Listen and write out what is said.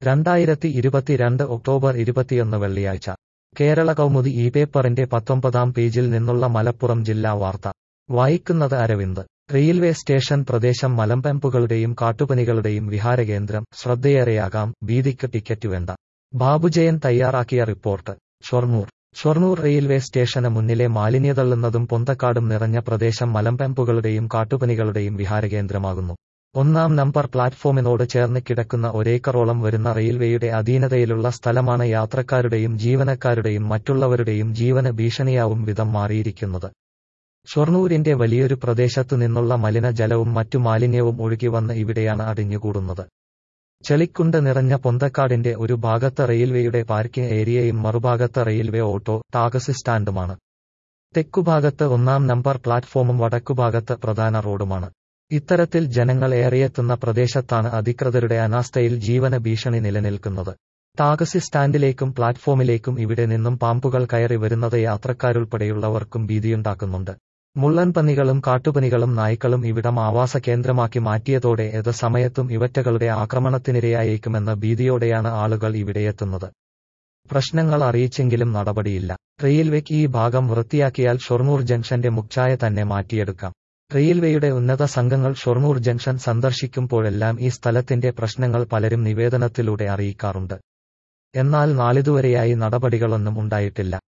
രണ്ടായിരത്തി ഇരുപത്തിരണ്ട് ഒക്ടോബർ ഇരുപത്തിയൊന്ന് വെള്ളിയാഴ്ച കേരള കൗമുദി ഈ പേപ്പറിന്റെ പത്തൊമ്പതാം പേജിൽ നിന്നുള്ള മലപ്പുറം ജില്ലാ വാർത്ത വായിക്കുന്നത് അരവിന്ദ് റെയിൽവേ സ്റ്റേഷൻ പ്രദേശം മലമ്പെമ്പുകളുടെയും കാട്ടുപനികളുടെയും വിഹാരകേന്ദ്രം ശ്രദ്ധയേറെയാകാം ഭീതിക്ക് ടിക്കറ്റ് വേണ്ട ബാബുജയൻ തയ്യാറാക്കിയ റിപ്പോർട്ട് ഷൊർണൂർ ഷൊർണൂർ റെയിൽവേ സ്റ്റേഷന് മുന്നിലെ മാലിന്യതള്ളുന്നതും പൊന്തക്കാടും നിറഞ്ഞ പ്രദേശം മലമ്പെമ്പുകളുടെയും കാട്ടുപനികളുടെയും വിഹാരകേന്ദ്രമാകുന്നു ഒന്നാം നമ്പർ പ്ലാറ്റ്ഫോമിനോട് ചേർന്ന് കിടക്കുന്ന ഒരേക്കറോളം വരുന്ന റെയിൽവേയുടെ അധീനതയിലുള്ള സ്ഥലമാണ് യാത്രക്കാരുടെയും ജീവനക്കാരുടെയും മറ്റുള്ളവരുടെയും ജീവന് ഭീഷണിയാവും വിധം മാറിയിരിക്കുന്നത് ഷൊർണൂരിന്റെ വലിയൊരു പ്രദേശത്തു നിന്നുള്ള മലിനജലവും മറ്റു മാലിന്യവും ഒഴുകി വന്ന് ഇവിടെയാണ് അടിഞ്ഞുകൂടുന്നത് ചെളിക്കുണ്ട് നിറഞ്ഞ പൊന്തക്കാടിന്റെ ഒരു ഭാഗത്ത് റെയിൽവേയുടെ പാർക്കിംഗ് ഏരിയയും മറുഭാഗത്ത് റെയിൽവേ ഓട്ടോ ടാക്സി സ്റ്റാൻഡുമാണ് തെക്കുഭാഗത്ത് ഒന്നാം നമ്പർ പ്ലാറ്റ്ഫോമും വടക്കുഭാഗത്ത് പ്രധാന റോഡുമാണ് ഇത്തരത്തിൽ ജനങ്ങൾ ഏറെയെത്തുന്ന പ്രദേശത്താണ് അധികൃതരുടെ അനാസ്ഥയിൽ ജീവന ഭീഷണി നിലനിൽക്കുന്നത് ടാക്സി സ്റ്റാൻഡിലേക്കും പ്ലാറ്റ്ഫോമിലേക്കും ഇവിടെ നിന്നും പാമ്പുകൾ കയറി വരുന്നത് യാത്രക്കാരുൾപ്പെടെയുള്ളവർക്കും ഭീതിയുണ്ടാക്കുന്നുണ്ട് മുള്ളൻപന്നികളും കാട്ടുപനികളും നായ്ക്കളും ഇവിടം ആവാസ കേന്ദ്രമാക്കി മാറ്റിയതോടെ ഏത് സമയത്തും ഇവറ്റകളുടെ ആക്രമണത്തിനിരയായേക്കുമെന്ന ഭീതിയോടെയാണ് ആളുകൾ ഇവിടെയെത്തുന്നത് പ്രശ്നങ്ങൾ അറിയിച്ചെങ്കിലും നടപടിയില്ല റെയിൽവേക്ക് ഈ ഭാഗം വൃത്തിയാക്കിയാൽ ഷൊർണൂർ ജംഗ്ഷന്റെ മുഖ്ഛായ തന്നെ മാറ്റിയെടുക്കാം റെയിൽവേയുടെ ഉന്നത സംഘങ്ങൾ ഷൊർണൂർ ജംഗ്ഷൻ സന്ദർശിക്കുമ്പോഴെല്ലാം ഈ സ്ഥലത്തിന്റെ പ്രശ്നങ്ങൾ പലരും നിവേദനത്തിലൂടെ അറിയിക്കാറുണ്ട് എന്നാൽ നാളിതുവരെയായി നടപടികളൊന്നും ഉണ്ടായിട്ടില്ല